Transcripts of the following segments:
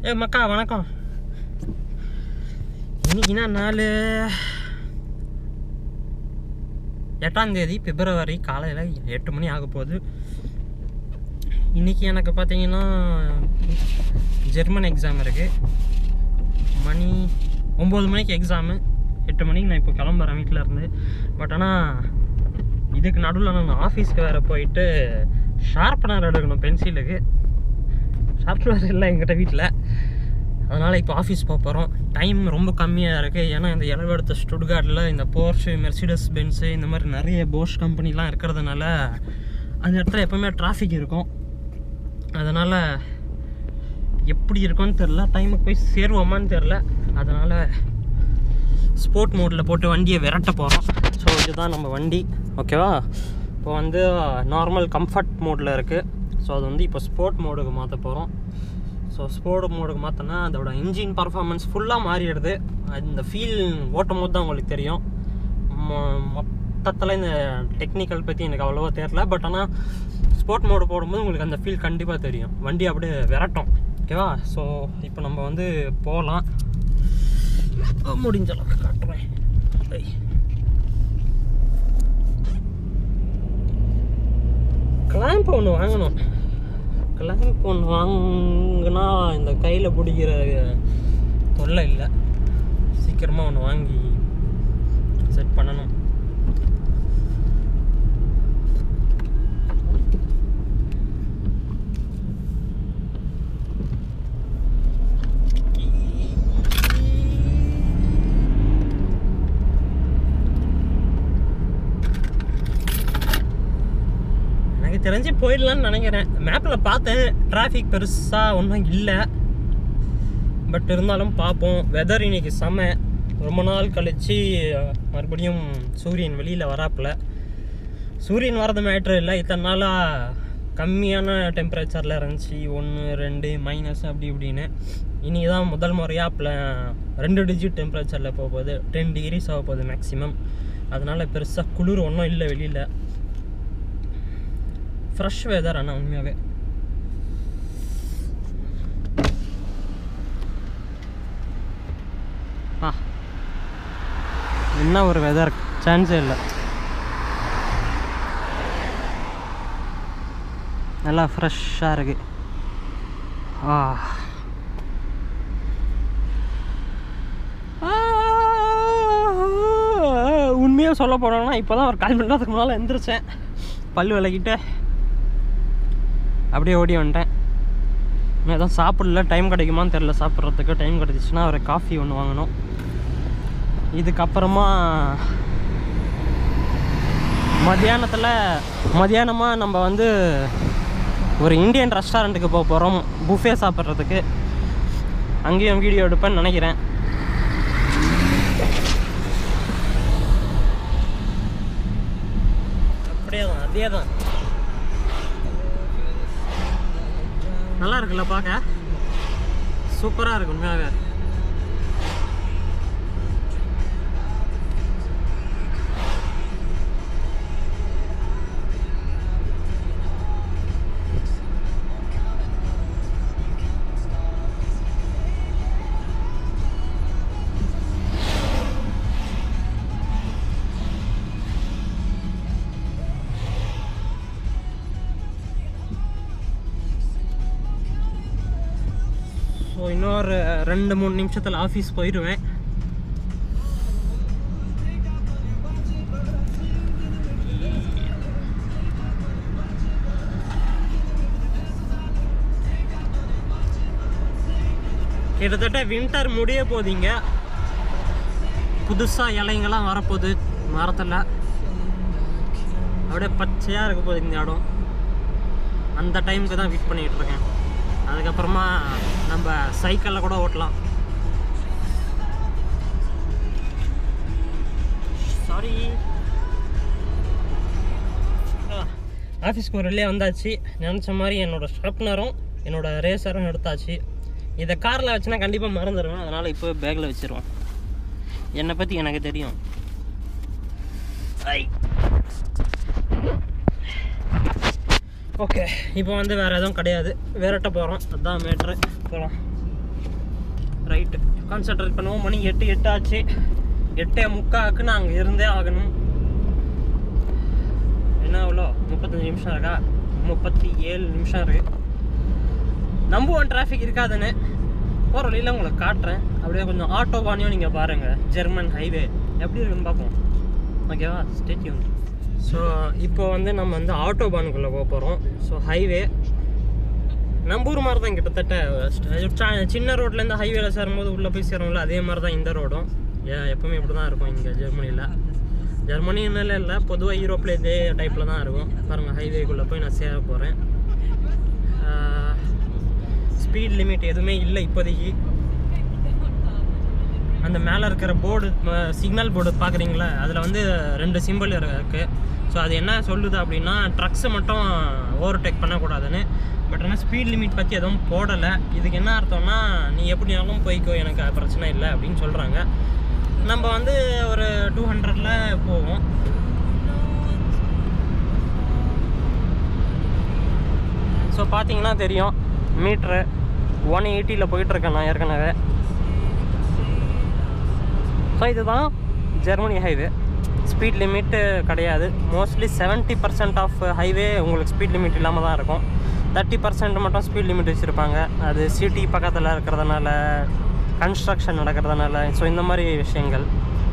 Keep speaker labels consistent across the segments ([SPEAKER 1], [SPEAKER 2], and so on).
[SPEAKER 1] ஏ மக்கா வணக்கம் இன்னைக்குனா நாள் எட்டாம் தேதி பிப்ரவரி காலையில் எட்டு மணி ஆக போகுது இன்னைக்கு எனக்கு பார்த்தீங்கன்னா ஜெர்மன் எக்ஸாம் இருக்குது மணி ஒம்பது மணிக்கு எக்ஸாமு எட்டு மணிக்கு நான் இப்போ கிளம்புறேன் வீட்டில் இருந்து பட் ஆனால் இதுக்கு நடுவில் நான் ஆஃபீஸ்க்கு வேறு போயிட்டு ஷார்ப்பனர் எடுக்கணும் பென்சிலுக்கு ஷார்ப்னர் இல்லை எங்கிட்ட வீட்டில் அதனால் இப்போ ஆஃபீஸ் போக போகிறோம் டைம் ரொம்ப கம்மியாக இருக்குது ஏன்னா இந்த இளவெடுத்த ஸ்டுட்கார்டில் இந்த போர்ஷு மெர்சிடஸ் பென்ஸு இந்த மாதிரி நிறைய போஷ் கம்பெனிலாம் இருக்கிறதுனால அந்த இடத்துல எப்போவுமே டிராஃபிக் இருக்கும் அதனால் எப்படி இருக்கும்னு தெரில டைமுக்கு போய் சேருவோமான்னு தெரில அதனால் ஸ்போர்ட் மோடில் போட்டு வண்டியை விரட்ட போகிறோம் ஸோ இதுதான் நம்ம வண்டி ஓகேவா இப்போ வந்து நார்மல் கம்ஃபர்ட் மோடில் இருக்குது ஸோ அது வந்து இப்போ ஸ்போர்ட் மோடுக்கு மாற்ற போகிறோம் ஸோ ஸ்போர்ட் மோடுக்கு மாற்றினா அதோட இன்ஜின் பர்ஃபார்மன்ஸ் ஃபுல்லாக மாறிடுது இந்த ஃபீல் ஓட்டும் போது தான் உங்களுக்கு தெரியும் மொத்தத்தில் இந்த டெக்னிக்கல் பற்றி எனக்கு அவ்வளோவா தெரில பட் ஆனால் ஸ்போர்ட் மோடு போடும்போது உங்களுக்கு அந்த ஃபீல் கண்டிப்பாக தெரியும் வண்டி அப்படியே விரட்டும் ஓகேவா ஸோ இப்போ நம்ம வந்து போகலாம் முடிஞ்ச அளவுக்கு காட்டுறேன் ஐ. கிளாம்ப் ஒன்று வாங்கணும் கிளாம்ப் ஒன்று வாங்கினா இந்த கையில் பிடிக்கிற தொல்லை இல்லை சீக்கிரமாக ஒன்று வாங்கி செட் பண்ணணும் எனக்கு தெரிஞ்சு போயிடலான்னு நினைக்கிறேன் மேப்பில் பார்த்தேன் டிராஃபிக் பெருசாக ஒன்றும் இல்லை பட் இருந்தாலும் பார்ப்போம் வெதர் இன்னைக்கு செம ரொம்ப நாள் கழித்து மறுபடியும் சூரியன் வெளியில் வராப்புல சூரியன் வரது மேட்ரு இல்லை இத்தனை நாளாக கம்மியான டெம்பரேச்சரில் இருந்துச்சு ஒன்று ரெண்டு மைனஸ் அப்படி இப்படின்னு இன்னைக்கு தான் முதல் முறையாக ப்ள ரெண்டு டிஜிட் டெம்பரேச்சரில் போக போகுது டென் டிகிரிஸ் ஆக போகுது மேக்ஸிமம் அதனால் பெருசாக குளிர் ஒன்றும் இல்லை வெளியில் ஃப்ரெஷ் வெதர் ஆனால் உண்மையாகவே ஆ என்ன ஒரு வெதர் சான்ஸே இல்லை நல்லா ஃப்ரெஷ்ஷாக இருக்கு ஆ உண்மையாக சொல்ல போனோம்னா இப்போ தான் ஒரு கால் மணி நேரத்துக்கு முன்னால் எந்திரிச்சேன் பல் விளக்கிட்டு அப்படியே ஓடி வந்துட்டேன் இன்னும் எதுவும் சாப்பிடல டைம் கிடைக்குமான்னு தெரில சாப்பிட்றதுக்கு டைம் கிடச்சிச்சின்னா ஒரு காஃபி ஒன்று வாங்கணும் இதுக்கப்புறமா மத்தியானத்தில் மத்தியானமாக நம்ம வந்து ஒரு இந்தியன் ரெஸ்டாரண்ட்டுக்கு போக போகிறோம் புஃபே சாப்பிட்றதுக்கு அங்கேயும் வீடியோ எடுப்பேன்னு நினைக்கிறேன் அப்படியே தான் அதே தான் நல்லா இருக்குல்ல பார்க்க சூப்பராக இருக்கு உண்மையாகவே ஸோ இன்னொரு ரெண்டு மூணு நிமிஷத்தில் ஆஃபீஸ் போயிடுவேன் கிட்டத்தட்ட வின்டர் முடிய போதீங்க புதுசாக இலைங்கெல்லாம் வரப்போகுது மரத்தில் அப்படியே பச்சையாக இருக்க போகுது இந்த இடம் அந்த டைமுக்கு தான் வெயிட் பண்ணிகிட்டு இருக்கேன் அதுக்கப்புறமா நம்ம சைக்கிளில் கூட ஓட்டலாம் சாரி ஆஃபீஸ்க்கு ஒரு வெளியே வந்தாச்சு நினச்ச மாதிரி என்னோட ஷார்ப்னரும் என்னோட ரேசரும் எடுத்தாச்சு இதை காரில் வச்சுனா கண்டிப்பாக மறந்துடுவேன் அதனால் இப்போ பேக்கில் வச்சிருவேன் என்னை பற்றி எனக்கு தெரியும் ஐ ஓகே இப்போ வந்து வேறு எதுவும் கிடையாது விரட்ட போகிறோம் அதுதான் மேட்ரு போகலாம் ரைட்டு கான்சென்ட்ரேட் பண்ணுவோம் மணி எட்டு எட்டு ஆச்சு எட்டே முக்காவுக்கு நான் அங்கே இருந்தே ஆகணும் என்ன எவ்வளோ முப்பத்தஞ்சு நிமிஷம் இருக்கா முப்பத்தி ஏழு நிமிஷம் இருக்கு நம்புவோம் டிராஃபிக் இருக்காதுன்னு போகிற வழியில் உங்களுக்கு காட்டுறேன் அப்படியே கொஞ்சம் ஆட்டோ பானியும் நீங்கள் பாருங்கள் ஜெர்மன் ஹைவே எப்படி இருக்குன்னு பார்ப்போம் ஓகேவா ஸ்டேட்யூன் ஸோ இப்போ வந்து நம்ம வந்து ஆட்டோ பானுக்குள்ளே போக போகிறோம் ஸோ ஹைவே நம்ம ஊர் மாதிரி தான் கிட்டத்தட்ட ச- சின்ன ரோட்லேருந்து ஹைவேல சேரும்போது உள்ளே போய் சேரும்ல அதே மாதிரி தான் இந்த ரோடும் ஏ- எப்பவுமே இப்படி தான் இருக்கும் இங்கே ஜெர்மனியில் ஜெர்மனின்னு இல்லை பொதுவாக யூரோப்பில் இதே டைப்பில் தான் இருக்கும் பாருங்கள் ஹைவேக்குள்ளே போய் நான் சேர போகிறேன் ஸ்பீட் லிமிட் எதுவுமே இல்லை இப்போதைக்கு அந்த மேலே இருக்கிற போர்டு சிக்னல் போர்டு பார்க்குறீங்களா அதில் வந்து ரெண்டு சிம்பிள் இருக்குது ஸோ அது என்ன சொல்லுது அப்படின்னா ட்ரக்ஸை மட்டும் ஓவர்டேக் பண்ணக்கூடாதுன்னு பட் ஆனால் ஸ்பீட் லிமிட் பற்றி எதுவும் போடலை இதுக்கு என்ன அர்த்தம்னா நீ எப்படினாலும் போய்க்கோ எனக்கு அது பிரச்சனை இல்லை அப்படின்னு சொல்கிறாங்க நம்ம வந்து ஒரு டூ ஹண்ட்ரடில் போவோம் ஸோ பார்த்தீங்கன்னா தெரியும் மீட்ரு ஒன் எயிட்டியில் போயிட்டுருக்கேன் நான் ஏற்கனவே ஸோ இதுதான் ஜெர்மனி ஹைவே ஸ்பீட் லிமிட்டு கிடையாது மோஸ்ட்லி 70% பர்சன்ட் ஆஃப் ஹைவே உங்களுக்கு ஸ்பீட் லிமிட் இல்லாமல் தான் இருக்கும் தேர்ட்டி பர்சன்ட் மட்டும் ஸ்பீட் லிமிட் வச்சுருப்பாங்க அது சிட்டி பக்கத்தில் இருக்கிறதுனால கன்ஸ்ட்ரக்ஷன் நடக்கிறதுனால ஸோ இந்த மாதிரி விஷயங்கள்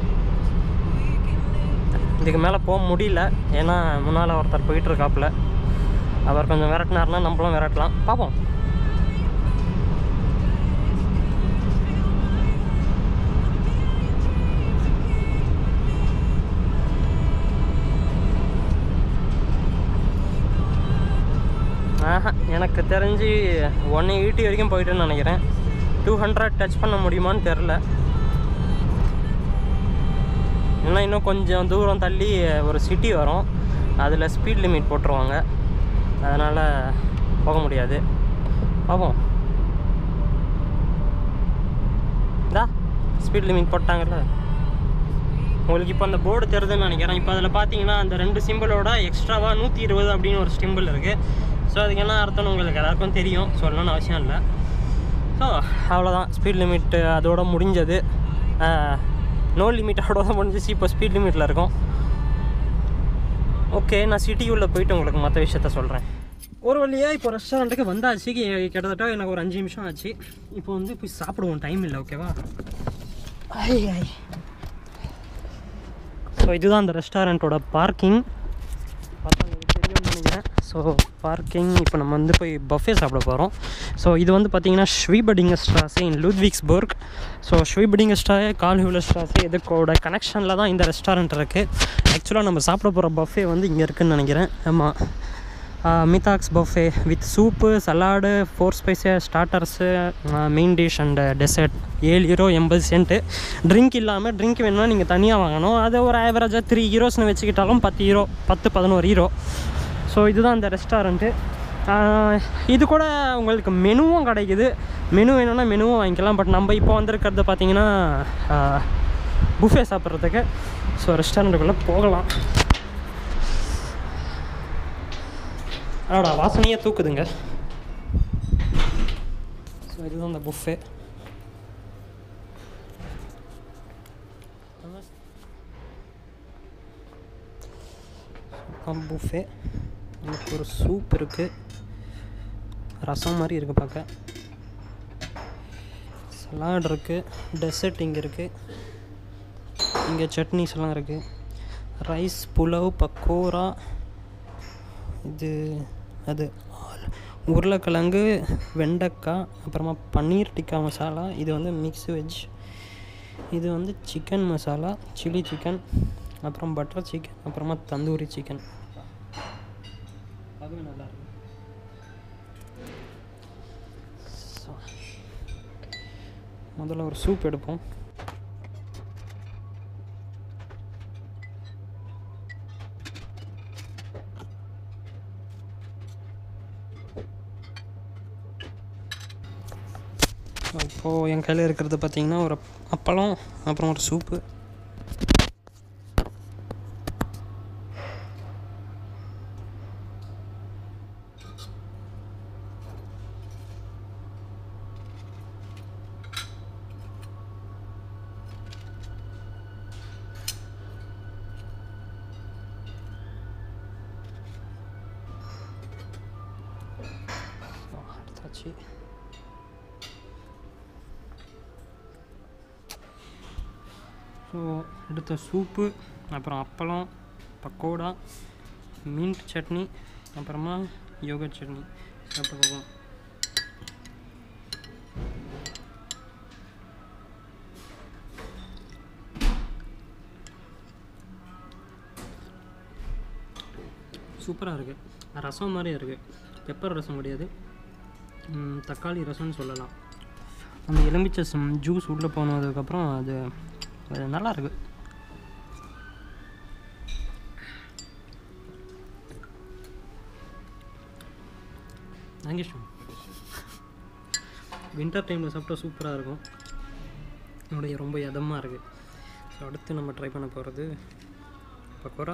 [SPEAKER 1] இதுக்கு மேலே போக முடியல ஏன்னா முன்னால் ஒருத்தர் போயிட்டுருக்காப்புல அவர் கொஞ்சம் விரட்டினார்னா நம்மளும் விரட்டலாம் பார்ப்போம் ஆஹா எனக்கு தெரிஞ்சு ஒன் எயிட்டி வரைக்கும் போயிட்டுன்னு நினைக்கிறேன் டூ ஹண்ட்ரட் டச் பண்ண முடியுமான்னு தெரில இன்னும் இன்னும் கொஞ்சம் தூரம் தள்ளி ஒரு சிட்டி வரும் அதில் ஸ்பீட் லிமிட் போட்டுருவாங்க அதனால் போக முடியாது பார்ப்போம் இதா ஸ்பீட் லிமிட் போட்டாங்கல்ல உங்களுக்கு இப்போ அந்த போர்டு தெரியுதுன்னு நினைக்கிறேன் இப்போ அதில் பார்த்தீங்கன்னா அந்த ரெண்டு சிம்பிளோட எக்ஸ்ட்ராவாக நூற்றி இருபது அப்படின்னு ஒரு சிம்பிள் இருக்குது ஸோ அதுக்கு என்ன அர்த்தம்னு உங்களுக்கு எல்லாருக்கும் தெரியும் சொல்லணும்னு அவசியம் இல்லை ஸோ அவ்வளோதான் ஸ்பீட் லிமிட் அதோட முடிஞ்சது நோ லிமிட்டோட தான் முடிஞ்சிச்சு இப்போ ஸ்பீட் லிமிட்டில் இருக்கும் ஓகே நான் சிட்டிக்குள்ளே போயிட்டு உங்களுக்கு மற்ற விஷயத்த சொல்கிறேன் ஒரு வழியாக இப்போ ரெஸ்டாரண்ட்டுக்கு வந்தாச்சு கி- கிட்டத்தட்ட எனக்கு ஒரு அஞ்சு நிமிஷம் ஆச்சு இப்போ வந்து போய் சாப்பிடுவோம் டைம் இல்லை ஓகேவா ஐ ஐ ஸோ இதுதான் அந்த ரெஸ்டாரண்ட்டோட பார்க்கிங் பார்த்தா உங்களுக்கு தெரியும்னு நினைக்கிறேன் ஸோ பார்க்கிங் இப்போ நம்ம வந்து போய் பஃபே சாப்பிட போகிறோம் ஸோ இது வந்து பார்த்தீங்கன்னா ஸ்வீபடிங்க ஸ்ட்ராஸே இன் லூத்விக்ஸ்பர்க் ஸோ ஸ்வீபடிங்க ஸ்ட்ராயே கால்ஹூல ஸ்ட்ராஸே இதுக்கோட கனெக்ஷனில் தான் இந்த ரெஸ்டாரண்ட் இருக்குது ஆக்சுவலாக நம்ம சாப்பிட போகிற பஃபே வந்து இங்கே இருக்குன்னு நினைக்கிறேன் ஆமாம் மித்தாக்ஸ் buffet with soup salad four spice starters main dish and dessert ஏழு ஹீரோ எண்பது சென்ட்டு ட்ரிங்க் இல்லாமல் ட்ரிங்க் வேணும்னா நீங்கள் தனியாக வாங்கணும் அதை ஒரு ஆவரேஜாக த்ரீ ஹீரோஸ்னு வச்சுக்கிட்டாலும் பத்து ஹீரோ பத்து பதினோரு ஹீரோ ஸோ இதுதான் அந்த ரெஸ்டாரண்ட்டு இது கூட உங்களுக்கு மெனுவும் கிடைக்குது மெனு வேணும்னா மெனுவும் வாங்கிக்கலாம் பட் நம்ம இப்போ வந்திருக்கிறது பார்த்தீங்கன்னா புஃபே சாப்பிட்றதுக்கு ஸோ ரெஸ்டாரண்ட்டுக்குள்ளே போகலாம் அடா வாசனையே தூக்குதுங்க ஸோ இதுதான் அந்த புஃபே புஃபே நமக்கு ஒரு சூப் இருக்குது ரசம் மாதிரி இருக்குது பார்க்க சலாட் இருக்குது டெசர்ட் இங்கே இருக்குது இங்கே சட்னிஸ் எல்லாம் இருக்குது ரைஸ் புலவ் பக்கோரா இது அது ஆல் உருளைக்கிழங்கு வெண்டைக்காய் அப்புறமா பன்னீர் டிக்கா மசாலா இது வந்து மிக்ஸ் வெஜ் இது வந்து சிக்கன் மசாலா சில்லி சிக்கன் அப்புறம் பட்டர் சிக்கன் அப்புறமா தந்தூரி சிக்கன் அதுவும் நல்லா இருக்கு So, முதல்ல ஒரு சூப் எடுப்போம் இப்போது என் கையில் இருக்கிறது பார்த்தீங்கன்னா ஒரு அப்பளம் அப்புறம் ஒரு சூப்பு வந்தாச்சு ஸோ எடுத்த சூப்பு அப்புறம் அப்பளம் பக்கோடா மீன்ட் சட்னி அப்புறமா யோகட் சட்னி சாப்பிட்டு போவோம் சூப்பராக இருக்குது ரசம் மாதிரியே இருக்குது பெப்பர் ரசம் கிடையாது ம், தக்காளி ரசம்னு சொல்லலாம் அந்த எலுமிச்சை ஜூஸ் உள்ளே போனதுக்கப்புறம் அது அது நல்லா இருக்கு தேங்க்யூ வின்டர் டைமில் சாப்பிட்டா சூப்பராக இருக்கும் என்னுடைய ரொம்ப இதமாக இருக்குது ஸோ அடுத்து நம்ம ட்ரை பண்ண போகிறது பக்கோடா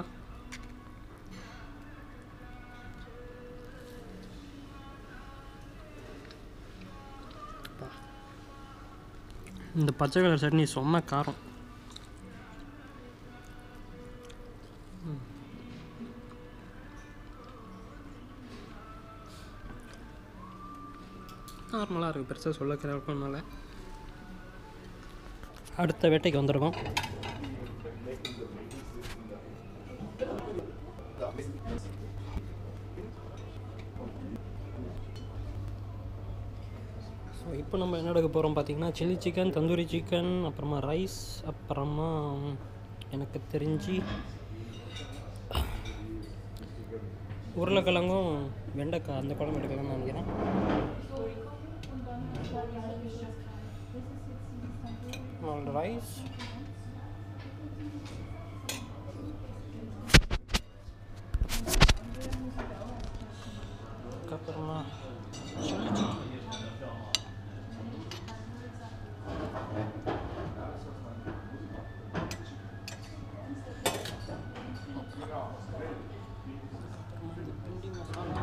[SPEAKER 1] அப்பா. இந்த பச்சை கலர் சட்னி செம்ம காரம் ம். நார்மலாக இருக்குது பெருசாக சொல்ல அளவுக்குனால அடுத்த வேட்டைக்கு வந்திருக்கோம் ஸோ இப்போ நம்ம என்ன எடுக்க போகிறோம் பார்த்தீங்கன்னா சில்லி சிக்கன் தந்தூரி சிக்கன் அப்புறமா ரைஸ் அப்புறமா எனக்கு தெரிஞ்சு உருளைக்கிழங்கும் வெண்டைக்காய் அந்த குழம்பு எடுக்கலாம்னு நினைக்கிறேன் ரைஸ் அப்புறமா சில்லி சிக்கன் பிண்டி மசாலா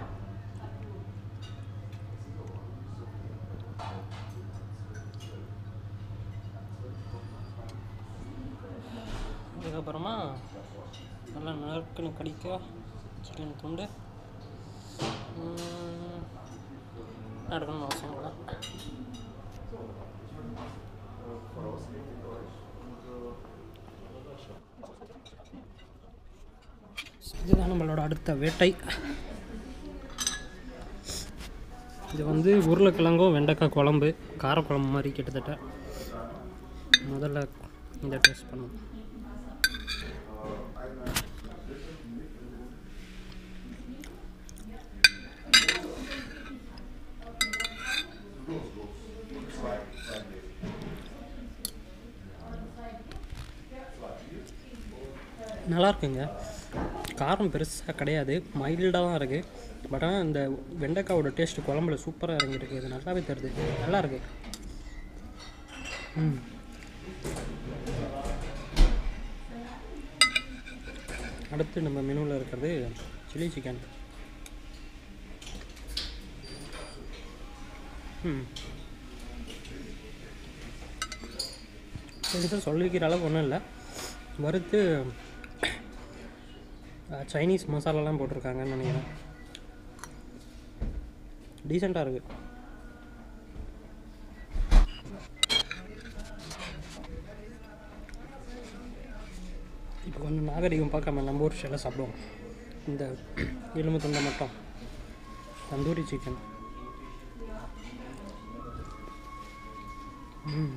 [SPEAKER 1] அதுக்கப்புறமா நல்லா நறுக்குன்னு கடிக்க சிக்கன் துண்டு ம், எடுக்கணும்னு அவசியம் இல்லை இதுதான் நம்மளோட அடுத்த வேட்டை இது வந்து உருளைக்கிழங்கும் வெண்டைக்காய் குழம்பு காரக்குழம்பு மாதிரி கிட்டத்தட்ட முதல்ல இந்த டேஸ்ட் பண்ணுவோம் நல்லா இருக்குங்க காரம் பெருசாக கிடையாது மைல்டாக தான் இருக்குது பட் ஆனால் இந்த வெண்டைக்காவோட டேஸ்ட் குழம்புல சூப்பராக இறங்கியிருக்கு இது நல்லாவே தருது நல்லா இருக்கு ம் அடுத்து நம்ம மெனுவில் இருக்கிறது சில்லி சிக்கன் ம் பெருசாக சொல்லிக்கிற அளவுக்கு ஒன்றும் இல்லை வறுத்து அஹ், சைனீஸ் மசாலாலாம் போட்டிருக்காங்கன்னு நினைக்கிறேன் டீசெண்டாக இருக்குது இப்போ கொஞ்சம் நாகரிகம் பார்க்காம நம்ம ஊர் ஸ்டைலில் சாப்பிடுவோம் இந்த எலும்பு துண்டை மட்டும் தந்தூரி சிக்கன் ம்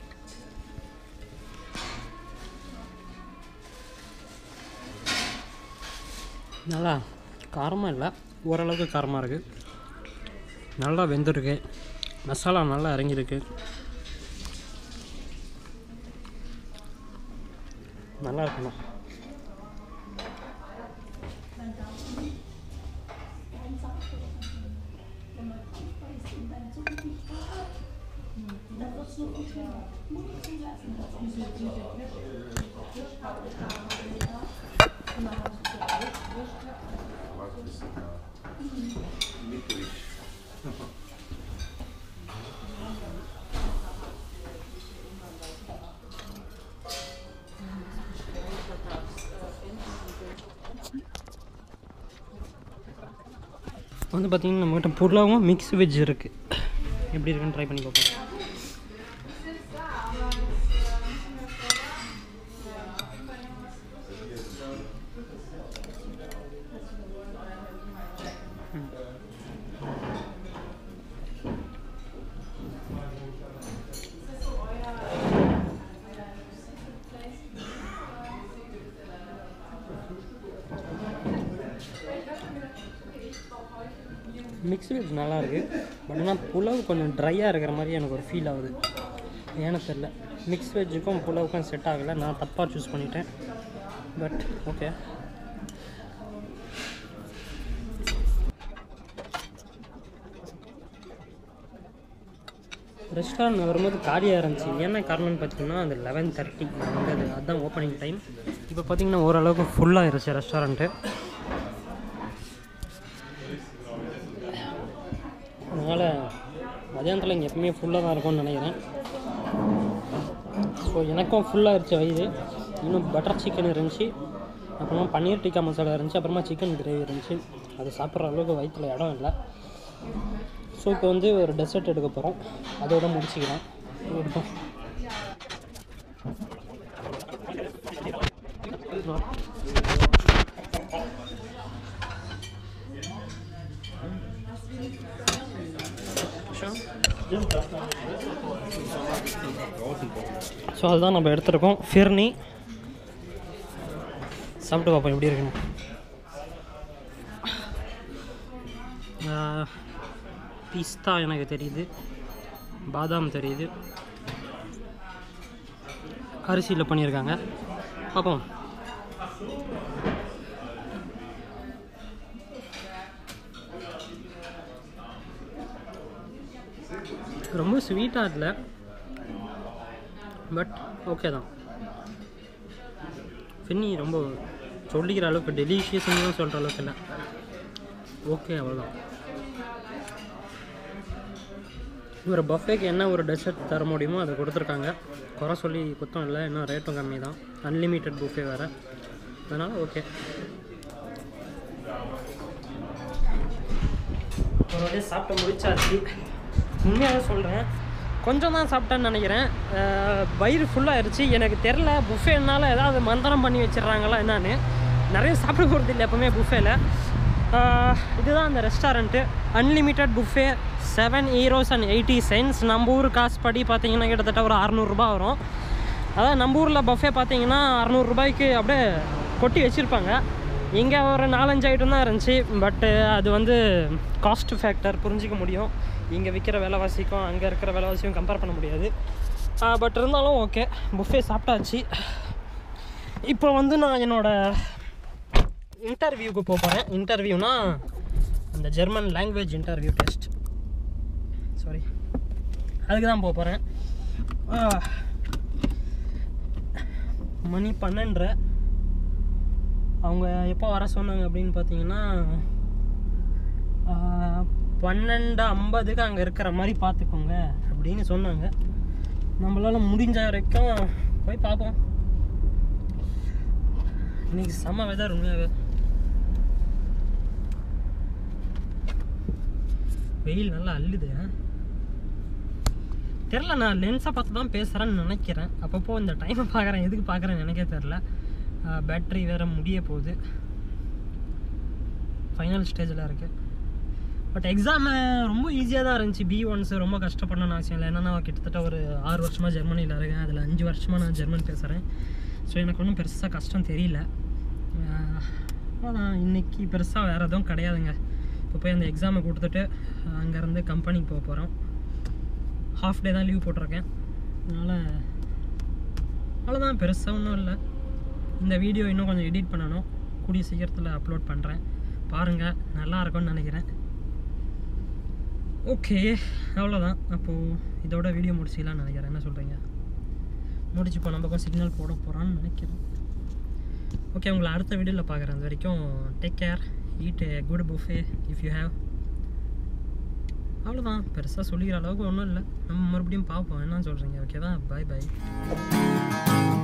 [SPEAKER 1] நல்லா காரமாக இல்லை ஓரளவுக்கு காரமாக இருக்குது நல்லா வெந்திருக்கு மசாலா நல்லா இறங்கியிருக்கு நல்லா இருக்கணும் வந்து பார்த்திங்கன்னா நம்மகிட்ட புலாவும் மிக்ஸ் வெஜ் இருக்குது எப்படி இருக்குன்னு ட்ரை பண்ணி பார்ப்போம் மிக்ஸ் வெஜ் நல்லா இருக்கு பட் ஆனால் புலவு கொஞ்சம் ட்ரையாக இருக்கிற மாதிரி எனக்கு ஒரு ஃபீல் ஆகுது ஏன்னு தெரில மிக்ஸ் வெஜ்ஜுக்கும் புலவுக்கும் செட் ஆகலை நான் தப்பாக சூஸ் பண்ணிட்டேன் பட் ஓகே ரெஸ்டாரண்ட் வரும்போது காலியாக இருந்துச்சு என்ன காரணம்னு பார்த்தீங்கன்னா அந்த லெவன் தேர்ட்டி வந்தது அதுதான் ஓப்பனிங் டைம் இப்போ பார்த்தீங்கன்னா ஓரளவுக்கு ஃபுல்லாக இருந்துச்சு ரெஸ்டாரண்ட்டு அதனால் மதியானத்தில் இங்கே எப்பவுமே ஃபுல்லாக தான் இருக்கும்னு நினைக்கிறேன் ஸோ எனக்கும் ஃபுல்லாக இருந்துச்சு வயிறு இன்னும் பட்டர் சிக்கன் இருந்துச்சு அப்புறமா பன்னீர் டிக்கா மசாலா இருந்துச்சு அப்புறமா சிக்கன் கிரேவி இருந்துச்சு அது சாப்பிட்ற அளவுக்கு வயிற்றில் இடம் இல்லை ஸோ இப்போ வந்து ஒரு டெசர்ட் எடுக்க போகிறோம் அதோட முடிச்சுக்கலாம் எடுப்போம் ஸோ அதுதான் நம்ம எடுத்துருக்கோம் ஃபிர்னி சாப்பிட்டு பார்ப்போம் எப்படி இருக்குன்னு பிஸ்தா எனக்கு தெரியுது பாதாம் தெரியுது அரிசியில் பண்ணியிருக்காங்க பார்ப்போம் ரொம்ப ஸ்வீட்டாக இல்லை பட் ஓகே தான் ஃபின்னி ரொம்ப சொல்லிக்கிற அளவுக்கு டெலிஷியஸ்னு சொல்கிற அளவுக்கு இல்லை ஓகே அவ்வளோதான் ஒரு பஃபேக்கு என்ன ஒரு டெசர்ட் தர முடியுமோ அதை கொடுத்துருக்காங்க குறை சொல்லி குத்தம் இல்லை இன்னும் ரேட்டும் கம்மி தான் அன்லிமிட்டெட் புஃபே வேறு அதனால் ஓகே ஒரு வழியாக சாப்பிட்டு முடிச்சாச்சு உண்மையாக சொல்கிறேன் கொஞ்சம் தான் சாப்பிட்டேன்னு நினைக்கிறேன் அஹ் வயிறு ஃபுல்லாகிருச்சு எனக்கு தெரில புஃபேனால ஏதாவது மந்திரம் பண்ணி வச்சிடுறாங்களா என்னன்னு நிறைய சாப்பிட போகிறது இல்லை எப்போவுமே புஃபேல இதுதான் அந்த restaurant unlimited buffet seven euros and eighty cents நம்ம ஊர் காசு படி பார்த்தீங்கன்னா கிட்டத்தட்ட ஒரு அறநூறுபா வரும் அதான் நம்ம ஊரில் பஃபே பார்த்தீங்கன்னா அறநூறுபாய்க்கு அப்படியே கொட்டி வச்சுருப்பாங்க இங்கே ஒரு நாலஞ்சு ஐட்டம் தான் இருந்துச்சு பட்டு அது வந்து காஸ்ட் ஃபேக்டர் புரிஞ்சிக்க முடியும் இங்கே விற்கிற விலைவாசிக்கும் அங்கே இருக்கிற விலைவாசியும் கம்பேர் பண்ண முடியாது பட் இருந்தாலும் ஓகே புஃபே சாப்பிட்டாச்சு இப்போ வந்து நான் என்னோடய இன்டர்வியூக்கு போக போகிறேன் இன்டர்வியூனா அந்த German language interview test sorry அதுக்கு தான் போக போகிறேன் மணி பன்னெண்டரை அவங்க எப்போ வர சொன்னாங்க அப்படின்னு பார்த்தீங்கன்னா ஆஹ், பன்னெண்டு ஐம்பதுக்கு அங்கே இருக்கிற மாதிரி பார்த்துக்கோங்க அப்படின்னு சொன்னாங்க நம்மளால் முடிஞ்ச வரைக்கும் போய் பார்ப்போம் இன்னைக்கு செம்ம வெதர் உண்மையாகவே வெயில் நல்லா அள்ளுது ஆ? தெரில நான் லென்ஸை பார்த்து தான் பேசுகிறேன்னு நினைக்கிறேன் அப்பப்போ இந்த டைமை பார்க்குறேன் எதுக்கு பார்க்குறேன்னு எனக்கே தெரில பேட்ரி வேறு முடிய போகுது ஃபைனல் ஸ்டேஜில் இருக்குது பட் எக்ஸாமு ரொம்ப ஈஸியாக தான் இருந்துச்சு பி ஒன்ஸ் ரொம்ப கஷ்டப்படணும்னு அவசியம் இல்லை ஏன்னா நான் கிட்டத்தட்ட ஒரு ஆறு வருஷமாக ஜெர்மனியில் இருக்கேன் அதில் அஞ்சு வருஷமாக நான் ஜெர்மன் பேசுகிறேன் ஸோ எனக்கு ஒன்றும் பெருசாக கஷ்டம் தெரியல ஆஹ் அதான் இன்னைக்கு பெருசாக வேறு எதுவும் கிடையாதுங்க இப்போ போய் அந்த எக்ஸாமை கொடுத்துட்டு அங்கேருந்து கம்பெனிக்கு போக போகிறோம் ஹாஃப் டே தான் லீவ் போட்டிருக்கேன் அதனால் அவ்வளோதான் பெருசாக ஒன்றும் இல்லை இந்த வீடியோ இன்னும் கொஞ்சம் எடிட் பண்ணணும் கூடிய சீக்கிரத்தில் அப்லோட் பண்ணுறேன் பாருங்கள் நல்லா இருக்கும்னு நினைக்கிறேன் ஓகே அவ்வளோதான் அப்போது இதோட வீடியோ முடிச்சிக்கலாம்னு நினைக்கிறேன் என்ன சொல்கிறீங்க முடிச்சு இப்போ நம்ம பக்கம் சிக்னல் போட போகிறான்னு நினைக்கிறேன் ஓகே உங்களை அடுத்த வீடியோவில் பார்க்குறேன் அது வரைக்கும் take care eat a good buffet if you have அவ்வளோதான் பெருசாக சொல்லிக்கிற அளவுக்கு ஒன்றும் இல்லை நம்ம மறுபடியும் பார்ப்போம் என்ன சொல்கிறீங்க ஓகேவா பாய் பாய்